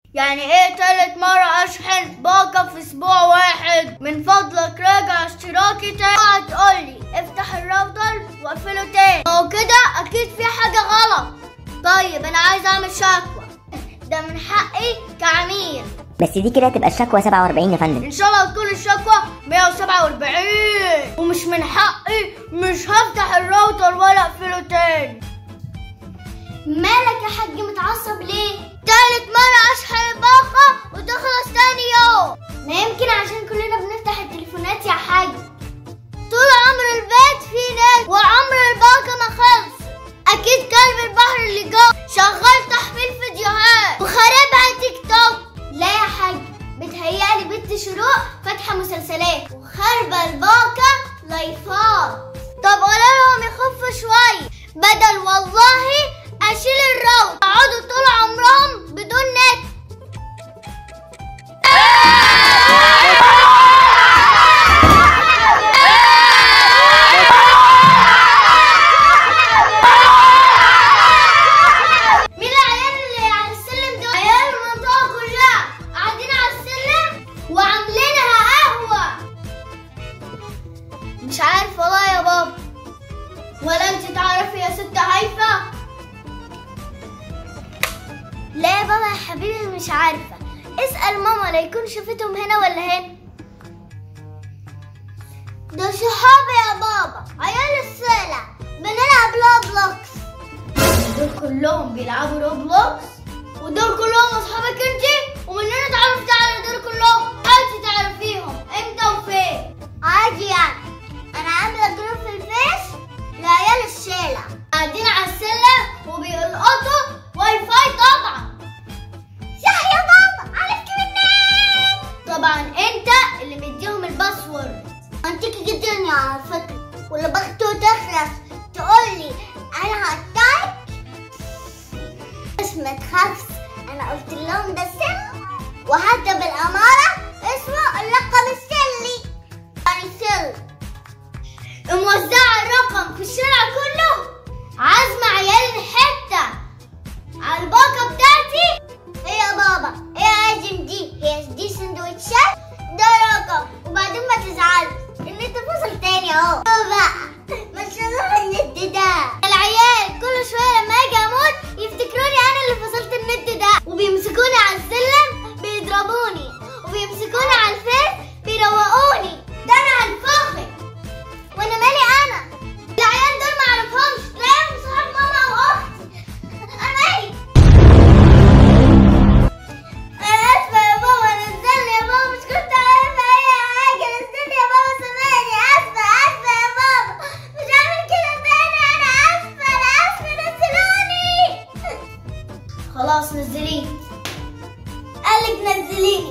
يعني ايه تالت مرة اشحن باقة في اسبوع واحد من فضلك راجع اشتراكي تاني اوعى تقولي افتح الراوتر واقفله تاني هو كده اكيد في حاجة غلط طيب انا عايز اعمل شكوى ده من حقي كعميل بس دي كده تبقى الشكوى 47 يا فندم ان شاء الله تكون الشكوى 147 ومش من حقي مش هفتح الراوتر ولا اقفله تاني مالك يا حاج متعصب ليه تالت مرة اشحن الباقة وتخلص تاني يوم ما يمكن عشان كلنا بنفتح التليفونات يا حاج طول عمر البيت في ناس وعمر الباقة ما خلص اكيد كلب البحر اللي جوه شغال تحميل فيديوهات وخاربها تيك توك لا يا حاج بتهيألي بنت شروق فاتحة مسلسلات وخاربة الباقة لايفات طب قولوا لهم يخفوا شوية بدل والله اشيل الراوت يقعدوا طول عمرهم بدون نت مين العيال اللي على السلم دول؟ عيال المنطقة كلها قاعدين على السلم وعاملينها قهوة مش عارف والله يا بابا ولا انت تعرفي يا ست هيفا لا يا بابا يا حبيبي مش عارفة اسأل ماما لا يكون شافتهم هنا ولا هنا ده صحابي يا بابا عيال السلة بنلعب روبلوكس دول كلهم بيلعبوا روبلوكس ودول كلهم اصحابك انت ومننا اتعرفت على دول كلهم انت تعرفيهم امتى وفين عادي يعني انا عامله جروب في الفيس لعيال الشارع قاعدين على السلم وبيلقطوا واي فاي طبعا صح يا بابا عرفت منين طبعا انت اللي مديهم الباسورد منطقي جدا على فكره واللي بخته تخلص تقولي انا هتاك بس ما تخافش انا قلت لهم ده سر وحتى بالاماره اسمه اللقب السلي يعني سر موزعه الرقم في الشارع كله عازمه عيال الحته على الباقه بتاعتي ايه يا بابا ايه يا هاجم دي هي دي سندوتشات ده رقم وبعدين ما تزعلش النت فصل تاني اهو بقى ما شاء الله النت ده العيال كل شويه لما اجي اموت يفتكروني انا اللي فصلت النت ده وبيمسكوني على السلم بيضربوني وبيمسكوني على الفيس بيروقوني ده انا هنفخر وانا مالي انا العيال دول ما اعرفهمش تلاقيهم صحاب ماما واختي انا مالي انا اسفه يا بابا نزلني يا بابا مش كنت عارفه اي حاجه نزلني يا بابا سامحني اسفه اسفه يا بابا مش هعمل كده تاني انا اسفه انا اسفه نزلوني خلاص نزليني قالك نزليني